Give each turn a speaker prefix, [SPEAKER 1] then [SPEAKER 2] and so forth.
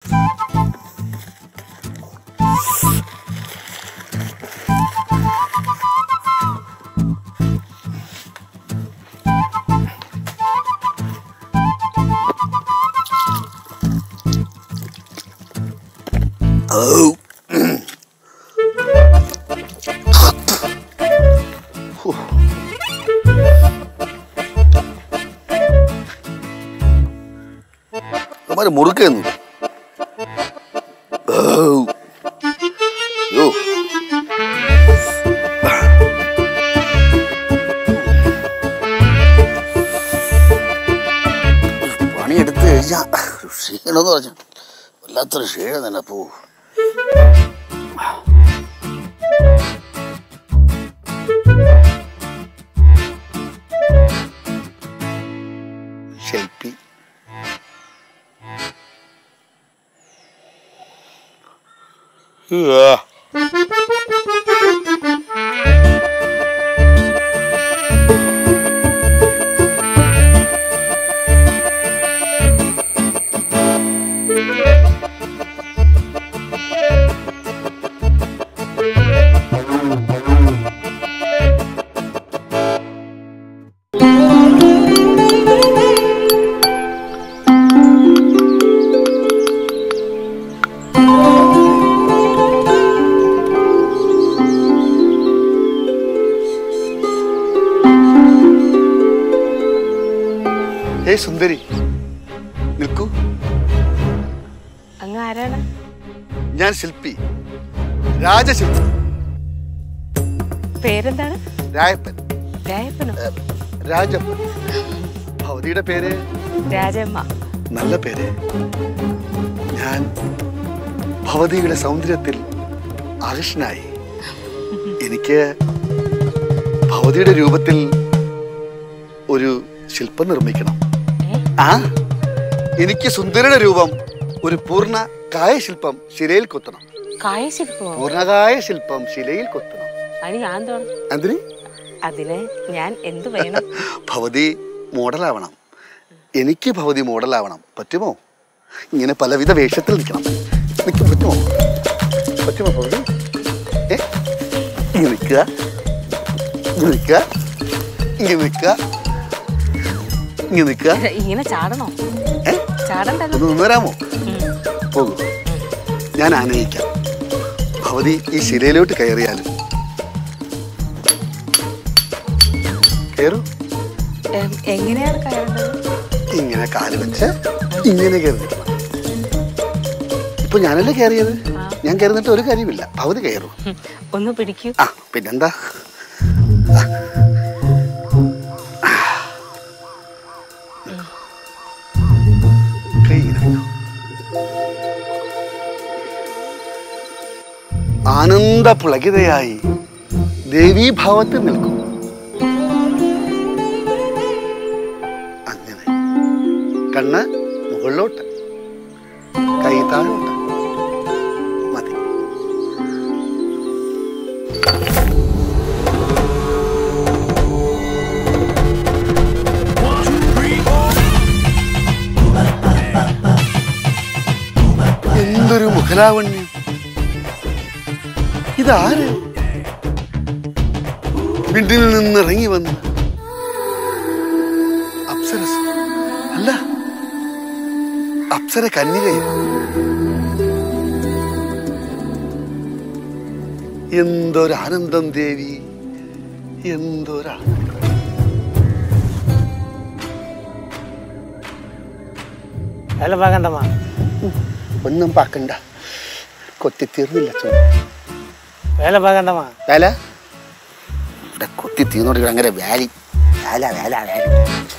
[SPEAKER 1] Oh. അവന്മാര് മുറുക്കുന്നു യോ പണിയെടുത്ത് കഴിഞ്ഞാ ഒരു ക്ഷീണമെന്ന് പറഞ്ഞു വല്ലാത്തൊരു ക്ഷീണം തന്നെ പോ ശില്പി ഹേ സുന്ദരി നിൽക്കൂ
[SPEAKER 2] അങ്ങ് ആരാണ്
[SPEAKER 1] ഞാൻ ശില്പി രാജശില്പി
[SPEAKER 2] പേരെന്താണ്
[SPEAKER 1] രായപ്പൻ
[SPEAKER 2] രായപ്പനോ
[SPEAKER 1] ഏ, രാജപ്പൻ ഭവതിയുടെ പേര്
[SPEAKER 2] രാജമ്മ
[SPEAKER 1] നല്ല പേര് ഞാൻ ഭവതിയുടെ സൗന്ദര്യത്തിൽ ആകർഷനായി എനിക്ക് ഭവതിയുടെ രൂപത്തിൽ ഒരു ശില്പം നിർമ്മിക്കണം
[SPEAKER 2] ഏ?
[SPEAKER 1] ആ എനിക്ക് സുന്ദരിയുടെ രൂപം ഒരു പൂർണ്ണ കായ ശില്പം ശിലയിൽ കൊത്തണം
[SPEAKER 2] കായശില്പമോ
[SPEAKER 1] പൂർണ്ണകായ ശില്പം ശിലയിൽ കൊത്തണം
[SPEAKER 2] അതിന് ഞാൻ തോന്നും
[SPEAKER 1] എന്തിന്
[SPEAKER 2] അതിന് ഞാൻ എന്ത് വേണം
[SPEAKER 1] ഭവതി മോഡലാവണം എനിക്ക് ഭവതി മോഡലാവണം പറ്റുമോ ഇങ്ങനെ പലവിധ വേഷത്തിൽ നിൽക്കണം നിൽക്കും പറ്റുമോ പറ്റുമോ ഭവതി ഏ ഇങ്ങനെ നിൽക്കുക ഇങ്ങനെ നിൽക്കുക ഇങ്ങനെ നിൽക്കുക ഇങ്ങനെ നിൽക്കുക
[SPEAKER 2] ഇങ്ങനെ ചാടണോ
[SPEAKER 1] ഏ
[SPEAKER 2] ചാടണ്ടല്ലോ
[SPEAKER 1] ഒന്ന് നിന്നുവരാമോ
[SPEAKER 2] ഉം.
[SPEAKER 1] പോകൂ ഞാൻ ആനയിക്കാം ഭവതി ഈ ശിലയിലോട്ട് കയറിയാലും കയറൂ
[SPEAKER 2] എം, എങ്ങനെയാണ് കയറേണ്ടത്
[SPEAKER 1] ഇങ്ങനെ കാല് വെച്ച് ഇങ്ങനെ കയറി നിൽക്കണം ഇപ്പൊ ഞാനല്ലേ കയറിയത്
[SPEAKER 2] ആ.
[SPEAKER 1] ഞാൻ കയറുന്നിട്ട് ഒരു കാര്യമില്ല ഭവതി കയറൂ
[SPEAKER 2] ഉം. ഒന്ന് പിടിക്കൂ
[SPEAKER 1] ആ പിന്നെന്താ കൈ ഇങ്ങനെ വെക്കൂ. ആനന്ദ പുളകിതയായി ദേവീഭാവത്തിൽ നിൽക്കും അങ്ങനെ കണ്ണ് മുകളിലോട്ട് കൈ താഴോട്ട് മതി എന്തൊരു മുഖലാവണ്യം ഇതാര് വീട്ടിൽ നിന്ന് ഇറങ്ങി വന്ന് അപ്സരസ് അല്ല അപ്സര കന്യകയോ എന്തൊരാനന്ദം ദേവി എന്തൊരാനന്ദം
[SPEAKER 3] வேலை பார்க்கண்டம்மா
[SPEAKER 1] ഒന്നും പാക്കണ്ട കൊത്തി തീർന്നില്ല ചോ
[SPEAKER 3] வேலை பார்க்கண்டம்மா
[SPEAKER 1] വേല ഇവിടെ കൊത്തി തീർന്നോട്ട് അങ്ങനെ വാലി വേല വേല വേല